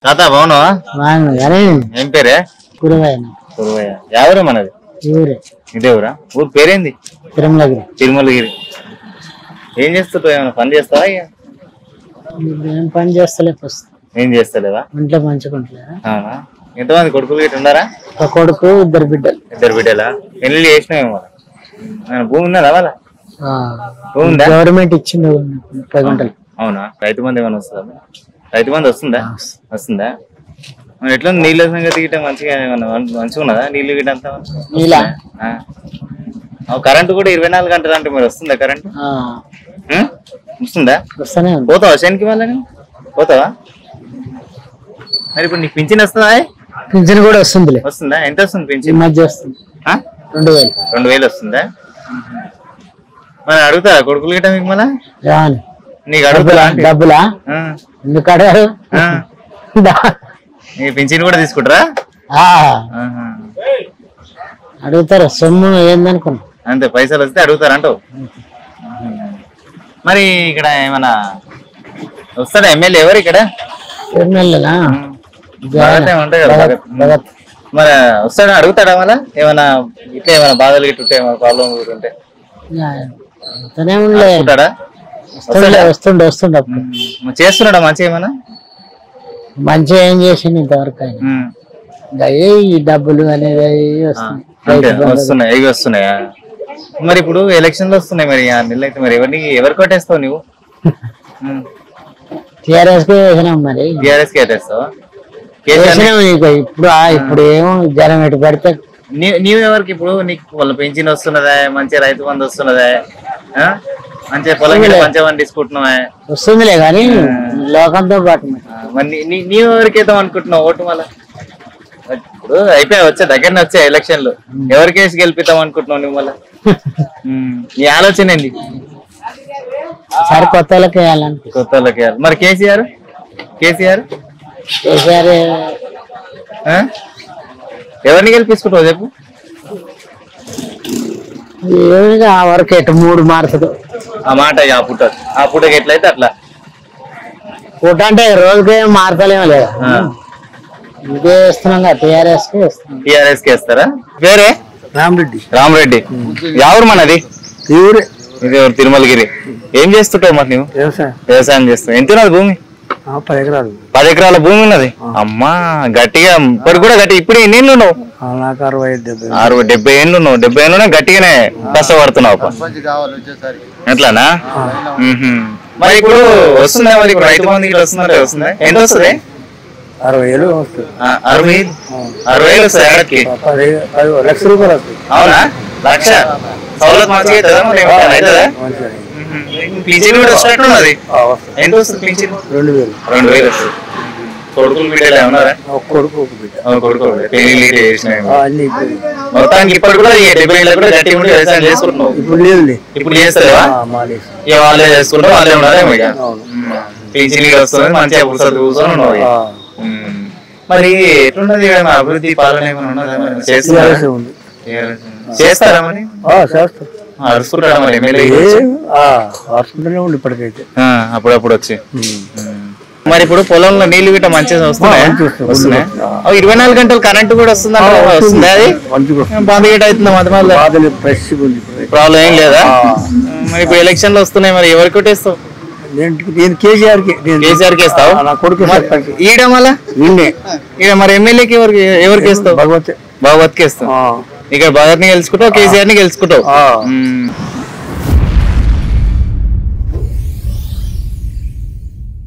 తాత బాగున్నావా బాగుంది కానీ ఏం పేరే కూరగాయ గురువయ్య ఎవరు మనది ఊరే ఇదే ఊరా ఊరు పేరేంది తిరుమలగిరి తిరుమలగిరి ఏం చేస్తుంటావు ఏమైనా పని చేస్తావా ఇక? ఏం పని చేస్తలే ప్రస్తుతం ఏం చేస్తలేవా ఇంట్లో మంచుకుంటలేదా అవునా ఎంతమంది కొడుకులు గిట్ట ఉన్నారా ఒక కొడుకు ఇద్దరు బిడ్డలు ఇద్దరు బిడ్డలా పెళ్లి చేసినావేమో ఆయన భూమి ఉన్నదా వాళ్ళ ఆ, భూమి ఉందా గవర్నమెంట్ ఇచ్చింది ముప్పై గంటలు అవునా రైతు మంది ఏమైనా వస్తుందా రైతు మంది వస్తుందా వస్తుందా మరి ఎట్లా నీళ్ళ సంగతి గిట్ట మంచిగా ఏమన్నా మం- మంచిగా ఉన్నదా నీళ్ళు గిట్ట అంతా నీలా ఆ. ఆ, కరెంటు కూడా ఇరవై నాలుగు గంటలు అంటే మరి వస్తుందా కరెంటు ఆ, ఉం? వస్తుందా వస్తూనే ఉంది పోతావా శనికి మళ్ళీ పోతావా మరి ఇప్పుడు నీకు పింఛన్ వస్తుందా పింఛన్ కూడా వస్తుందిలే వస్తుందా ఎంత వస్తుంది ఈ పింఛన్ మధ్య వస్తుంది ఆ? రెండు వేలు రెండు వేలు వస్తుందా మరి అడుగుతారా కొడుకులు గిట్ట మీకు మళ్ళా రాను నీకు అడుగుతారా డబ్బులా డబ్బులా ఆ. ఎందుకు అడగారు ఆ. నీ పింఛన్ కూడా తీసుకుంటారా ఆ, ఆహా. అడుగుతారు సొమ్ము ఏందనుకున్నా అంతే పైసలు వస్తే అడుగుతారంటావు మరి ఇక్కడ ఏమన్నా వస్తాడా ఎమ్మెల్యే ఎవరు ఇక్కడ తిరుమలనా భగత్ ఏమో ఉంటాయి కదా, భగత్. భగత్ మరి వస్తాడా అడుగుతాడా మళ్ళా ఏమన్నా ఇట్లా ఏమైనా బాధలు గిట్ట ఉంటే ఏమైనా ప్రాబ్లం ఉంటే అంతనే ఉండలే ఉంటాడా వస్తుండే వస్తుండే వస్తుండే అప్పుడు మరి చేస్తున్నాడా మంచిగా ఏమన్నా మంచిగా ఏం చేసిండు ఇంతవరకు ఆయన ఉమ్. ఇంకా ఏ ఈ డబ్బులు అనేది అవి వస్తుంది అంతే రైతు బంధు. వస్తున్నాయి ఇవి వస్తున్నాయా మరి ఇప్పుడు ఎలక్షన్లు వస్తున్నాయి మరి ఆ నెల అయితే మరి ఎవరిని ఎవరు కొట్టేస్తావు నువ్వు టిఆర్ఎస్ కే వేసినాం మరి టీఆర్ఎస్ కి వేటేస్తావా కేసీఆర్ వేసినాం ఇక ఇప్పుడు ఆ ఇప్పుడు ఏమో జనం ఎటు పడితే నీ- నీవు ఎవరికి ఇప్పుడు నీకు వాళ్ళ పెన్షన్ వస్తున్నదా మంచిగా రైతు బంధు వస్తున్నదా ఆ? మంచిగా పొలం గిట్ల మంచిగా పండించుకుంటున్నావా వస్తుందిలే కానీ లోకంతో పాటు మరి. ఆ, మరి నీ- నీ- నీవు ఎవరికి వేద్దాం అనుకుంటున్నావు ఓటు మళ్ళా ఇప్పుడు అయిపోయా వచ్చా దగ్గరనే వచ్చా ఎలక్షన్లు ఎవరికి వేసి గెలిపిద్దాం అనుకుంటున్నావు నువ్వు మళ్ళా ఉమ్. నీ ఆలోచన ఏంది సరే కొత్త వాళ్ళకి వేయాలని కొత్త వాళ్ళకి వేయాలి. మరి కేసీఆర్ కేసీఆర్ కేసీఆర్ ఆ? ఎవరిని గెలిపించుకుంటావు చెప్పు ఏమిగా ఆ వరకు ఎటు మూడు మారుతుంది ఆ మాట ఇక ఆ పుట్ట ఆ పుట్టకి ఎట్లయితే అట్లా పూట అంటే రోజుకి ఏం మారతలేమో లేదా ఆ. ఇదే వేస్తున్నాం కదా టిఆర్ఎస్ కి వేస్తున్నాం టిఆర్ఎస్ కి వేస్తారా వేరే రామరెడ్డి రామరెడ్డి ఎవరు మనది ఊరే ఇది ఎవరు తిరుమలగిరి ఏం చేస్తుంటావు మరి నువ్వు వ్యవసాయం వ్యవసాయం చేస్తావు ఎంత ఉన్నది భూమి పది ఎకరాలు పది ఎకరాల భూమి ఉన్నది అమ్మా గట్టిగా ఇప్పుడు కూడా గట్టి ఇప్పుడు ఎన్ని ఏళ్ళు ఉన్నావు నాకు అరవై ఐదు డెబ్బై అరవై డెబ్బై ఏళ్ళు ఉన్నావు డెబ్బై ఏళ్ళు గట్టిగానే కష్టపడుతున్నావు అప్ప. ఎట్లానా మ్మ్హ్మ్. మరి ఇప్పుడు వస్తుందా మరి ఇప్పుడు రైతు బంధు ఇట్లా వస్తుందా వస్తుందా ఎంత వస్తుంది అరవై ఏళ్ళు వస్తుంది ఆ, అరవై అరవై వేలు వస్తుంది ఏడాదికి పది పది లక్ష రూపాయలు వస్తుంది అవునా లక్ష సౌలత్ మంచిగా అవుతుందా మరి ఏమన్నా అవుతుందా మ్మ్హ్మ్. పింఛన్ కూడా వచ్చినట్టున్నది ఎంత వస్తుంది పింఛన్ రెండు వేలు రెండు వేలు వస్తుంది కొడుకులు బిడ్డలు ఉన్నారా ఒక కొడుకు ఒక బిడ్డ ఆ, కొడుకు పెళ్లి చేసినాయి అన్ని ఇప్పుడు మొత్తానికి ఇప్పుడు కూడా ఈ డెబ్బై ఏళ్ళకి కూడా గట్టిగా ఉండి వ్యవసాయం చేసుకుంటున్నావు ఇప్పుడు లేదులే ఇప్పుడు చేస్తావా మానేసి ఇక వాళ్ళే చేసుకుంటాం వాళ్ళే ఉన్నారేమో ఇక పింఛన్ వస్తుంది మంచిగా కూర్చొని కూర్చొని ఉన్నావు ఇక. ఉమ్. మరి ఎట్లున్నది ఇక్కడ మన అభివృద్ధి పాలన ఏమైనా ఉన్నదా మరి? చేస్తున్నారా? ఉంది చేస్తారా మరి చేస్తాం ఆ, అరుచుకుంటారా మరి ఎమ్మెల్యే హాస్పిటల్లో ఉండి ఇప్పటికైతే ఆ, అప్పుడప్పుడు వచ్చి మరి ఇప్పుడు పొలంలో నీళ్లు గిట్ట మంచిగా వస్తున్నాయా వస్తున్నాయి ఇరవై నాలుగు గంటలు కరెంట్ కూడా వస్తుందా వస్తుందా అది మంచిగా బంద్ గిట్ట అవుతుందా మధ్య మధ్యలో బాధలు ఫ్రెష్ ఉంది ఇప్పుడు ప్రాబ్లం ఏం లేదా మరి ఇప్పుడు ఎలక్షన్లు వస్తున్నాయి మరి ఎవరికి కొట్టేస్తావు నేను నేను కేసీఆర్ కి నేను కేసీఆర్ కి వేస్తావు నా కొడుకు సర్పంచ్ ఈడ మళ్ళా నిన్నే ఈడ మరి ఎమ్మెల్యేకి ఎవరికి ఎవరికి వేస్తావు భగవత్ భగవత్కి వేస్తావు ఇక్కడ భగత్ ని గెలుచుకుంటావు కేసీఆర్ ని గెలుచుకుంటావు ఆ. మ్మ్.